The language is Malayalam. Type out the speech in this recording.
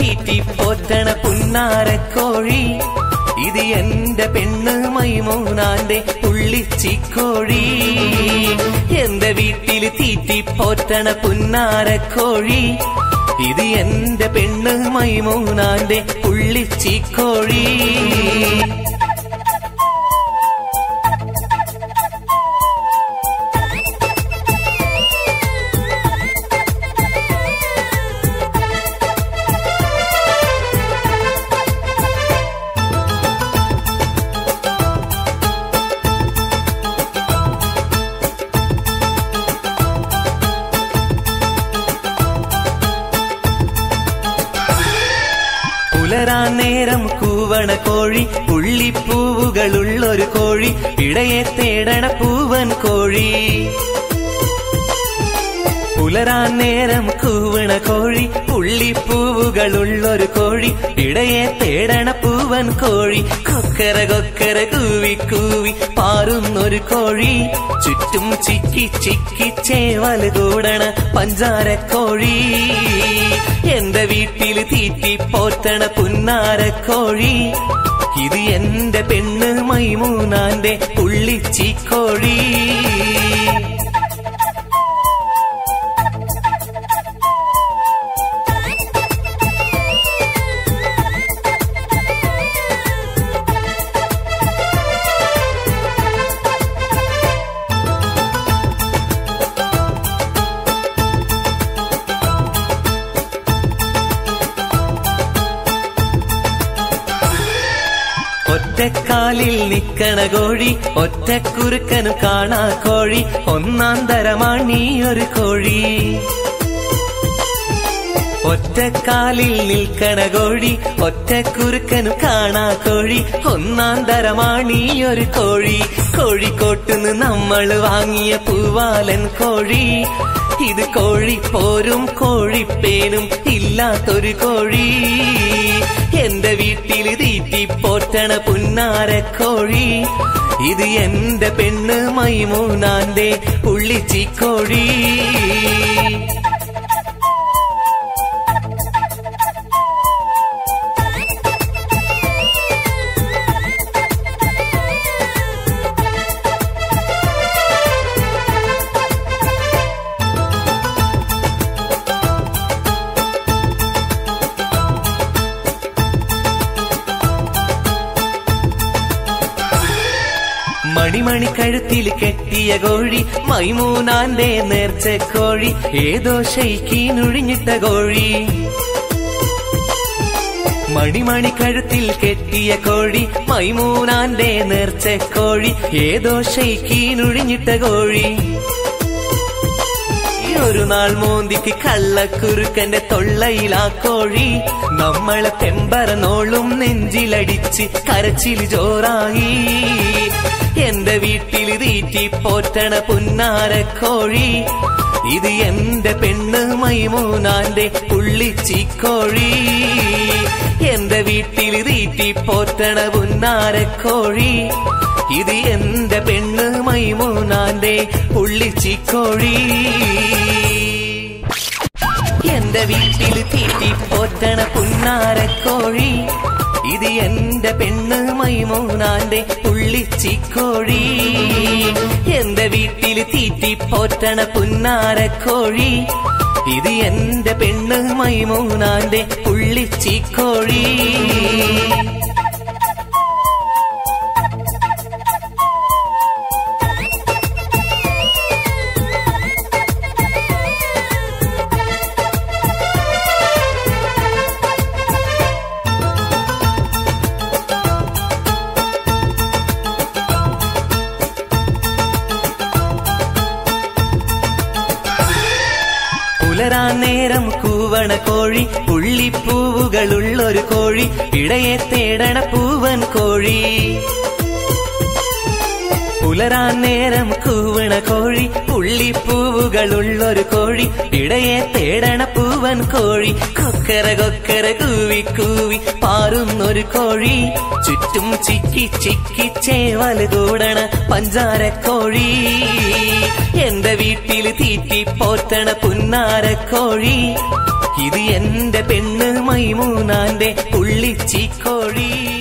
തീറ്റി പോറ്റണ പുന്നാരക്കോഴി ഇത് എന്റെ പെണ്ണ് മൈമൂനാന്റെ പുള്ളിച്ചിക്കോഴി എന്റെ വീട്ടില് തീറ്റി പോറ്റണ പുന്നാരക്കോഴി ഇത് എന്റെ പെണ്ണ് മൈമൂനാന്റെ പുള്ളിച്ചിക്കോഴി പുലരാൻ നേരം കൂവണ കോഴി പുള്ളിപ്പൂവുകളുള്ളൊരു കോഴി ഇടയെ തേടണ പൂവൻ കോഴി പുലരാൻ നേരം കൂവണ കോഴി പുള്ളിപ്പൂവുകളുള്ളൊരു കോഴി ഇടയെ തേടണ പൂവൻ കോഴി കൊക്കര കൊക്കര കൂവി കൂവി പാറുന്നൊരു കോഴി ചുറ്റും ചിക്കി ചിക്കി ചേവല് കൂടണ പഞ്ചാര കോഴി എന്റെ വീട്ടില് തീറ്റി പോറ്റണ പുന്നാര കോഴി ഇത് എന്റെ പെണ്ണ് മൈമൂനാന്റെ പുള്ളിച്ചിക്കോഴി ഒറ്റക്കാലിൽ നിക്കണ കോഴി ഒറ്റക്കുറുക്കനു കാണാ കോഴി ഒന്നാം തരമാണീ ഒരു കോഴി ഒറ്റക്കാലിൽ നിൽക്കണ കോഴി ഒറ്റക്കുറുക്കനു കാണാ കോഴി ഒന്നാം തരമാണീ ഒരു കോഴി കോഴിക്കോട്ടുന്ന് നമ്മൾ വാങ്ങിയ പൂവാലൻ കോഴി ഇത് കോഴി പോരും കോഴിപ്പേനും ഇല്ലാത്തൊരു കോഴി എന്റെ വീട്ടിൽ തീറ്റി പോറ്റണ പുന്നാര കോഴി ഇത് എന്റെ പെണ്ണ് മൈമൂനാന്റെ പുള്ളിച്ചിക്കോഴി മണിമണി കഴുത്തിൽ കെട്ടിയ കോഴി മൈമൂനാന്റെ നേർച്ച കോഴി ഏതോ ഷെയ്ക്കീനുഴിഞ്ഞിട്ട കോഴി മണിമണി കഴുത്തിൽ കെട്ടിയ കോഴി മൈമൂനാന്റെ നേർച്ച കോഴി ഏതോ ഷെയ്ക്കീനുഴിഞ്ഞിട്ട കോഴി ഒരു നാൾ മോന്തിക്ക് കള്ളക്കുറുക്കന്റെ തൊള്ളയിലാ കോഴി നമ്മളെ പെമ്പറനോളും നെഞ്ചിലടിച്ച് കരച്ചിൽ ജോറായി എന്റെ വീട്ടിൽ തീറ്റി പോറ്റണ പുന്നാര കോഴി ഇത് എന്റെ പെണ്ണ് മൈമൂനാന്റെ പുള്ളിച്ചിക്കോഴി എന്റെ വീട്ടിൽ തീറ്റി പോറ്റണ പുന്നാര കോഴി ഇത് എന്റെ പെണ്ണ് മൈമൂനാന്റെ പുള്ളിച്ചിക്കോഴി എന്റെ വീട്ടിൽ തീറ്റി പോറ്റണ പുന്നാര കോഴി ഇത് എന്റെ പെണ്ണ് മൈമൂനാന്റെ പുള്ളിച്ചിക്കോഴി എന്റെ വീട്ടിൽ തീറ്റി പോറ്റണ പുന്നാര കോഴി ഇത് എന്റെ പെണ്ണ് മൈമൂനാന്റെ പുള്ളിച്ചിക്കോഴി പുലരാൻ നേരം കൂവണ കോഴി പുള്ളിപ്പൂവുകളുള്ളൊരു കോഴി ഇടയെ തേടണ പൂവൻ കോഴി പുലരാൻ നേരം കൂവണ കോഴി പുള്ളിപ്പൂവുകളുള്ളൊരു കോഴി ഇടയെ തേടണ പൂവൻ കോഴി കൊക്കര കൊക്കര കൂവി കൂവി പാറുന്നൊരു കോഴി ചുറ്റും ചിക്കി ചിക്കി ചേവല് കൂടണ പഞ്ചാര കോഴി എന്റെ വീട്ടിൽ തീറ്റി പോറ്റണ പുന്നാര കോഴി ഇത് എന്റെ പെണ്ണ് മൈമൂനാന്റെ പുള്ളിച്ചിക്കോഴി